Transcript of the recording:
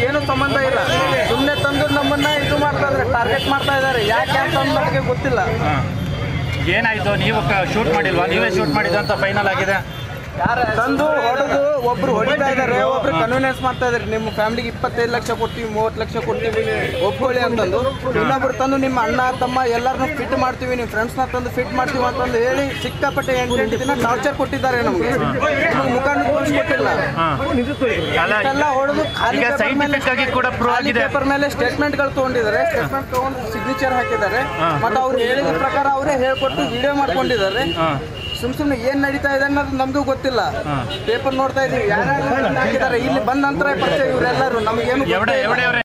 ಏನು ಸಂಬಂಧ ಇಲ್ಲ ಸುಮ್ಮನೆ ತಂದು ನಮ್ಮನ್ನ ಇದು ಮಾಡ್ತಾ ಇದ್ದಾರೆ ಟಾರ್ಗೆಟ್ ಮಾಡ್ತಾ ಇದ್ದಾರೆ ಯಾಕೆ ಅಂತ ನಮಗೆ ಗೊತ್ತಿಲ್ಲ ಹಾಂ ಏನಾಯಿತು ನೀವು ಶೂಟ್ ಮಾಡಿಲ್ವಾ ನೀವೇ ಶೂಟ್ ಮಾಡಿದ್ದು ಅಂತ ಫೈನಲ್ ಆಗಿದೆ ತಂದು ಹೊಡೆದು ಒಬ್ರು ಹೊಡಿತಾ ಇದ್ದಾರೆ ಒಬ್ರು ಕನ್ವಿನೆನ್ಸ್ ಮಾಡ್ತಾ ಇದ್ದಾರೆ ನಿಮ್ಮ ಫ್ಯಾಮಿಲಿಗೆ ಇಪ್ಪತ್ತೈದು ಲಕ್ಷ ಕೊಡ್ತೀವಿ ಮೂವತ್ತು ಲಕ್ಷ ಕೊಡ್ತೀವಿ ಒಪ್ಕೊಳ್ಳಿ ಅಂತಂದು ಇನ್ನೊಬ್ರು ತಂದು ನಿಮ್ಮ ಅಣ್ಣ ತಮ್ಮ ಎಲ್ಲರನ್ನೂ ಫಿಟ್ ಮಾಡ್ತೀವಿ ನಿಮ್ಮ ಫ್ರೆಂಡ್ಸ್ನ ತಂದು ಫಿಟ್ ಮಾಡ್ತೀವಿ ಅಂತಂದು ಹೇಳಿ ಸಿಕ್ಕಾಪಟ್ಟೆ ಎಂಟೆಂಟು ದಿನ ಟಾರ್ಚರ್ ಕೊಟ್ಟಿದ್ದಾರೆ ನಮಗೆ ಮುಖ ಕೊಟ್ಟಿಲ್ಲ ಹಾಂ ಅಲ್ಲ ಎಲ್ಲ ಹೊಡೆದು ಖಾಲಿ ಈಗ paper ಮೇಲೆ scientific ಆಗಿ ಕೂಡ prove ಖಾಲಿ ಆಗಿದೆ. ಪೇಪರ್ ಮೇಲೆ ಸ್ಟೇಟ್ಮೆಂಟ್ಗಳು ತಗೊಂಡಿದ್ದಾರೆ ಸ್ಟೇಟ್ಮೆಂಟ್ ತಗೊಂಡು ಸಿಗ್ನೇಚರ್ ಹಾಕಿದ್ದಾರೆ ಮತ್ತೆ ಅವ್ರು ಹೇಳಿದ ಪ್ರಕಾರ ಅವರೇ ಹೇಳ್ಕೊಟ್ಟು ವಿಡಿಯೋ ಮಾಡ್ಕೊಂಡಿದ್ದಾರೆ ಹಾಂ ಸುಮ್ ಸುಮ್ನೆ ಏನ್ ನಡೀತಾ ಇದೆ ಅನ್ನೋದು ನಮಗೂ ಗೊತ್ತಿಲ್ಲ ಪೇಪರ್ ನೋಡ್ತಾ ಇದೀವಿ ಯಾರ್ಯಾರು ಹಾಕಿದ್ದಾರೆ ಇಲ್ಲಿ ಬಂದ ನಂತರ ಪರಿಚಯ ಇವರೆಲ್ಲರೂ ನಮಗೇನು ಎವಡೆ ಎವಡೆ ಅವರೇ